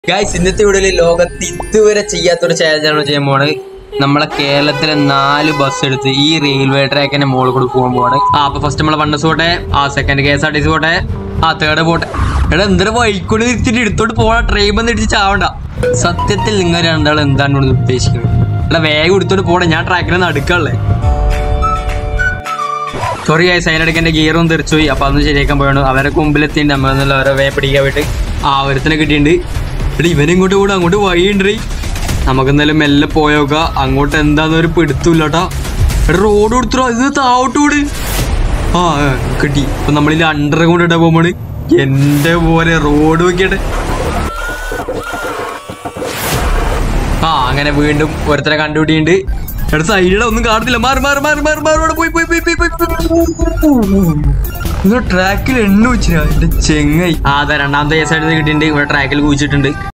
guys ഇന്നത്തെ വീഡിയോയിൽ ലോകത്ത് ഇതുവരെ ചെയ്യാത്തൊരു ചാലഞ്ചാണ് ചെയ്യാൻ പോണത് നമ്മളെ കേരളത്തിലെ നാല് ബസ് എടുത്ത് ഈ റെയിൽവേ ട്രാക്കിന്റെ മുകളിൽ കൂടി പോകാൻ പോവാണ് ആ അപ്പൊ ഫസ്റ്റ് നമ്മളെ വണ്ടസ് പോട്ടെ ആ second K S R T C പോട്ടെ ആ തേർഡ് പോട്ടെ എടാ എന്തൊരു വൈക്കൊണ്ട് തിരിച്ചിട്ട് എടുത്തോട്ട് പോണ ട്രെയിൻ വന്ന് ഇടിച്ച് ചാവണ്ട സത്യത്തിൽ നിങ്ങൾ രണ്ടാളും എന്താണ് ഇവിടെ ഉദ്ദേശിക്കുന്നത് എടാ വേഗം എടുത്തോട്ട് പോടെ ഞാൻ ട്രാക്കിനെ നടുക്കല്ലേ സോറി ഗൈസ് അതിനിടയ്ക്ക് എന്റെ ഗിയറും തെറിച്ചു പോയി അപ്പൊ അതൊന്ന് ശരിയാക്കാൻ പോയാണ് അവരെ മുമ്പിലെത്തിണ്ട് നമ്മൾ എന്നുള്ള അവരെ വേ പിടിക്കാൻ പോയിട്ട് ആ ഒരുത്തിനെ കിട്ടിയിട്ടുണ്ട് എടാ ഇവനെ ഇങ്ങോട്ട് കൂടെ അങ്ങോട്ട് വഴിയുണ്ട് നമുക്ക് എന്തായാലും മെല്ലെ പോയോക്ക അങ്ങോട്ട് എന്താന്ന് ഒരു പിടുത്തൂല്ലട്ടാ എടാ റോഡ് കൊടുത്തോ ഇത് താവോട്ട് കൂട് ആ ആ, കിട്ടി ഇപ്പൊ നമ്മളിൽ അണ്ടർ കൊണ്ട് ഇടാൻ പോകുമ്പോണ് എന്റെ പോലെ റോഡ് നോക്കിയട്ടെ ആ അങ്ങനെ വീണ്ടും ഒരുത്തരെ കണ്ടുപിടിയുണ്ട് എടാ സൈഡിലെ ഒന്നും കാണത്തില്ല മാറി മാറി മാറി മാറി മാറി അവിടെ പോയി പോയി പോയി പോയി പോയി നിങ്ങൾ ട്രാക്കിൽ എണ്ണ വെച്ചില്ല എന്റെ ചെങ്ങായി ആ അതെ രണ്ടാമത്തെ സൈഡിൽ നിന്ന് കിട്ടിയിട്ടുണ്ട് ഇവിടെ ട്രാക്കിൽ കുഴിച്ചിട്ടുണ്ട്